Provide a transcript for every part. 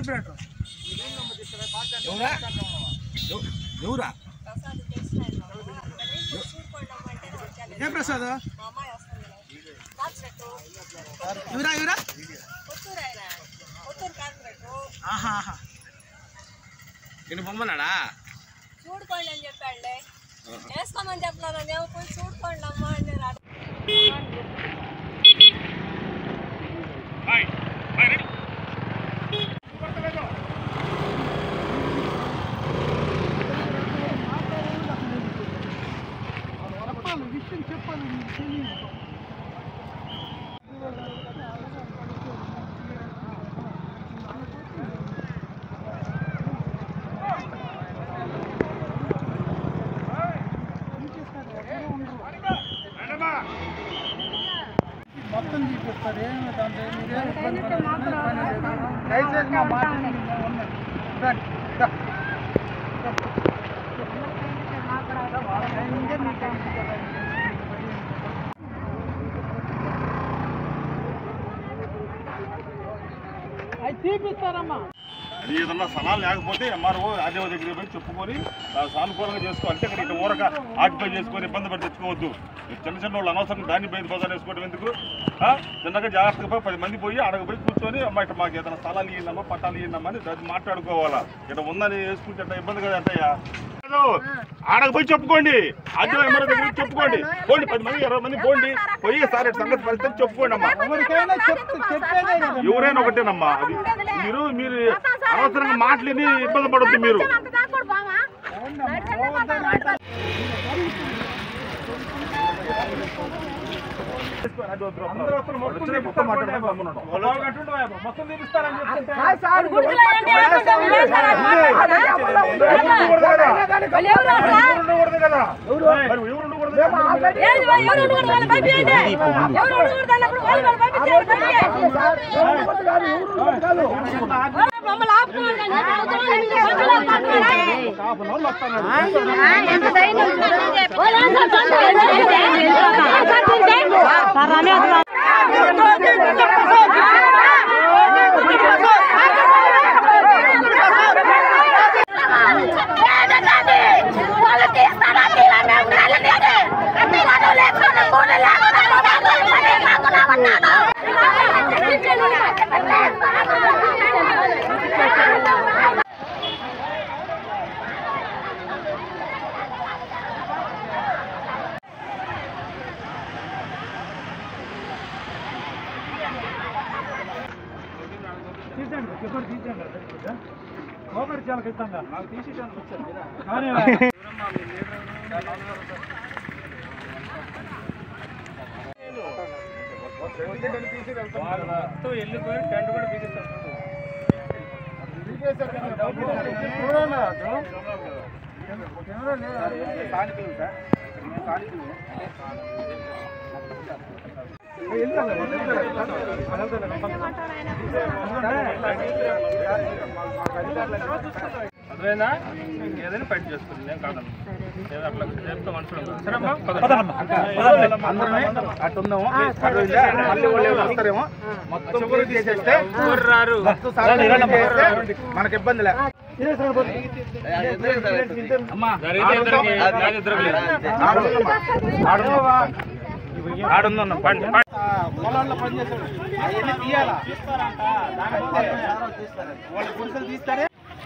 Corporator ఎవరా ఎవ- ఎవరా ప్రసాద్ తెలిసిన చూడుకోండి అంటే వచ్చాను ఏ ప్రసాద్ మా అమ్మాయి వస్తుంది కాన్సెప్ట్ ఎవరా ఎవరా కొత్తూరు ఆయన కొత్తూరు కాన్సెప్ట్ ఆహా ఆహా నేను పొమ్మన్నాడా చూడుకోండి అని చెప్పాడులే వేసుకోమని చెప్పినాను మేము పోయి చూడుకోండి అమ్మా అని నేను విషయం చెప్పాలి నీకు తెలియదు. మొత్తం చూపిస్తారు ఏమి దాంట్లో మీరేం ఇబ్బంది పడకండి, పని లేదు. దయచేసి మా మాట వినండి, మేము ఉన్నాం. రండి, రా. ఇంకా మీకు ఏం కదా. అవి చూపిస్తారమ్మా అది ఏదన్నా స్థలాలు లేకపోతే ఎంఆర్ఓ ఆర్డీఓ దగ్గర పోయి చెప్పుకొని దాన్ని సానుకూలంగా చేసుకో అంటే ఇక్కడ ఇట్లా ఊరక ఆక్యుపై చేసుకొని ఇబ్బంది పడి తెచ్చుకోవద్దు ఈ చిన్న చిన్న వాళ్ళు అనవసరం దాన్ని బయట బజార్ వేసుకోవడం ఎందుకు ఆ? చిన్నగా జాగ్రత్తగా పోయి పది మంది పోయి ఆడకు పోయి కూర్చొని అమ్మా ఇట్లా మాకు ఏదైనా స్థలాలు ఇయ్యిందమ్మా పట్టాలు ఇయ్యిందమ్మా అని దాన్ని మాట్లాడుకోవాలా ఇట్లా ఉందని వేసుకుంటే అట్లా ఇబ్బంది కదా అంటయ్యా ఆడకు పోయి చెప్పుకోండి ఆర్డీఓ ఎంఆర్ఓ దగ్గర పోయి చెప్పుకోండి పోండి పది మంది ఇరవై మంది పోండి పోయి సార్ ఇట్లా సంగతి పరిస్థితి చెప్పుకోండి అమ్మా ఎవరికైనా చెప్తే చెప్పేదే కదా ఎవరైనా ఒకటేనమ్మా అది మీరు మీరు అనవసరంగా మాటలేని ఇబ్బంది పడొద్దు మీరు అందరూ వస్తారు, మొత్తం చూపిస్తారు, మొత్తం చూపిస్తారని చెప్తుంటే తీసేయండి పేపర్ తీసేయండి కోపడి చాలా ఖచ్చితంగా నాకు తీసేసాను వచ్చాను వెళ్ళిపోయి టెంట్ కూడా అదేనా ఏదైనా ఫైట్ చేసుకుంది నేను కాదమ్మా నేను అట్లా చెప్తా మనుషులు సరేమ్మా అందరమే అటు ఉందాము అటు ఉందా? మళ్ళీ వాళ్ళు ఎవరు వస్తారేమో మొత్తం పూర్తి చేసేస్తే రారు మనకి ఇబ్బంది లే అమ్మా ఆడుందన్న పండి పొలాల్లో పనిచేస్తారు అవన్నీ తీయాలా వాళ్ళ పురుషులు తీస్తారే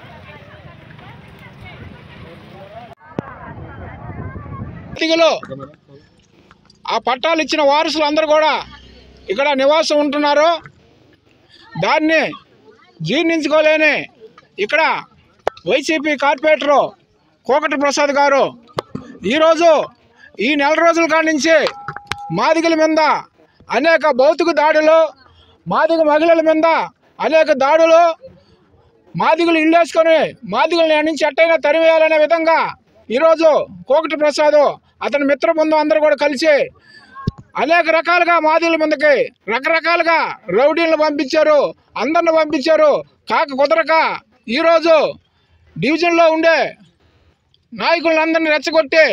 దిగులు ఆ పట్టాలు ఇచ్చిన వారసులు అందరూ కూడా ఇక్కడ నివాసం ఉంటున్నారు దాన్ని జీర్ణించుకోలేని ఇక్కడ వైసీపీ కార్పొరేటరు కోకటి ప్రసాద్ గారు ఈరోజు ఈ నెల రోజుల కాడి నుంచి మాదిగల మీద అనేక భౌతిక దాడులు మాదిగ మహిళల మీద అనేక దాడులు మాదిగలు ఇల్లేసుకొని మాదిగల్ని ఎక్కడి నుంచి ఎట్టయినా తరివేయాలనే విధంగా ఈరోజు కోకటి ప్రసాద్ అతని మిత్ర బృందం అందరూ కూడా కలిసి అనేక రకాలుగా మాదిగల మీదకి రకరకాలుగా రౌడీలను పంపించారు అందరిని పంపించారు కాక కుదరక ఈరోజు డివిజన్లో ఉండే నాయకులందరినీ రెచ్చగొట్టి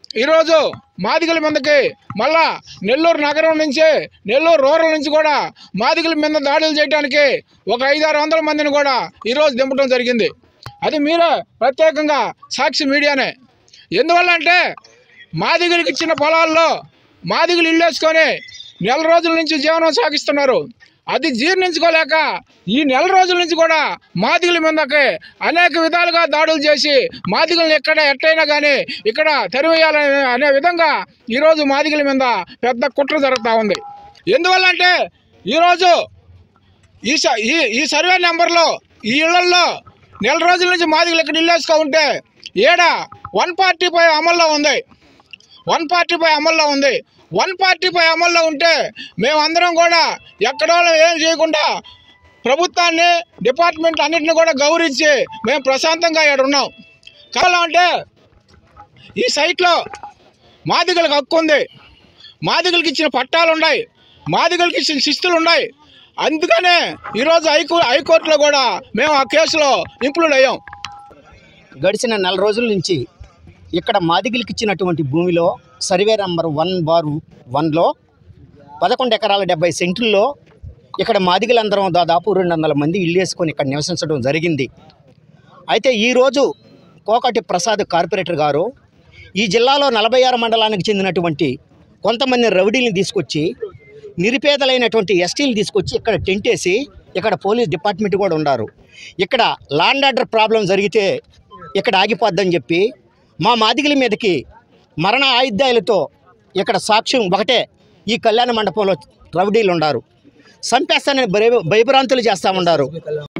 ఈరోజు మాదిగల మీదకి మళ్ళా నెల్లూరు నగరం నుంచి నెల్లూరు రూరల్ నుంచి కూడా మాదిగల మీద దాడులు చేయడానికి ఒక ఐదారు వందల మందిని కూడా ఈరోజు దింపడం జరిగింది అది మీరే ప్రత్యేకంగా సాక్షి మీడియానే ఎందువల్ల అంటే మాదిగలకి ఇచ్చిన పొలాల్లో మాదిగలు ఇల్లు వేసుకొని నెల రోజుల నుంచి జీవనం సాగిస్తున్నారు అది జీర్ణించుకోలేక ఈ నెల రోజుల నుంచి కూడా మాదిగల మీదకి అనేక విధాలుగా దాడులు చేసి మాదిగలను ఎక్కడ ఎట్టయినా కానీ ఇక్కడ తెరివేయాలనే అనే విధంగా ఈరోజు మాదిగల మీద పెద్ద కుట్ర జరుగుతూ ఉంది ఎందువల్ల అంటే ఈరోజు ఈ స- ఈ ఈ సర్వే నెంబర్లో ఈ ఇళ్లల్లో నెల రోజుల నుంచి మాదిగలు ఇక్కడ ఇల్లు వేసుకో ఉంటే ఏడ వన్ పార్టీపై అమల్లో ఉంది వన్ పార్టీపై అమల్లో ఉంది వన్ పార్టీపై అమల్లో ఉంటే మేమందరం కూడా ఎక్కడో ఏం చేయకుండా ప్రభుత్వాన్ని డిపార్ట్మెంట్ అన్నింటిని కూడా గౌరవించి మేము ప్రశాంతంగా ఇక్కడ ఉన్నాం కావాలంటే అంటే ఈ సైట్లో మాదిగలకు హక్కు ఉంది మాదిగలకు ఇచ్చిన పట్టాలు ఉన్నాయి మాదిగలకు ఇచ్చిన శిస్తులు ఉన్నాయి అందుకనే ఈరోజు హైకో హైకోర్టులో కూడా మేము ఆ కేసులో ఇంక్లూడ్ అయ్యాం గడిచిన నెల రోజుల నుంచి ఇక్కడ మాదిగలకి ఇచ్చినటువంటి భూమిలో సర్వే నంబర్ వన్ బార్ వన్లో పదకొండు ఎకరాల డెబ్బై సెంట్లలో ఇక్కడ మాదిగలందరం దాదాపు రెండు వందల మంది ఇల్లు వేసుకొని ఇక్కడ నివసించడం జరిగింది అయితే ఈరోజు కోకటి ప్రసాద్ కార్పొరేటర్ గారు ఈ జిల్లాలో నలభై ఆరు మండలానికి చెందినటువంటి కొంతమంది రౌడీలను తీసుకొచ్చి నిరుపేదలైనటువంటి ఎస్టీలు తీసుకొచ్చి ఇక్కడ టెంట్ వేసి ఇక్కడ పోలీస్ డిపార్ట్మెంట్ కూడా ఉన్నారు ఇక్కడ లాండ్ ఆర్డర్ ప్రాబ్లం జరిగితే ఇక్కడ ఆగిపోద్దని చెప్పి మా మాదిగల మీదకి మరణ ఆయుధాలతో ఇక్కడ సాక్ష్యం ఒకటే ఈ కళ్యాణ మండపంలో రౌడీలు ఉన్నారు చంపేస్తానని భయ భయభ్రాంతులు చేస్తూ ఉన్నారు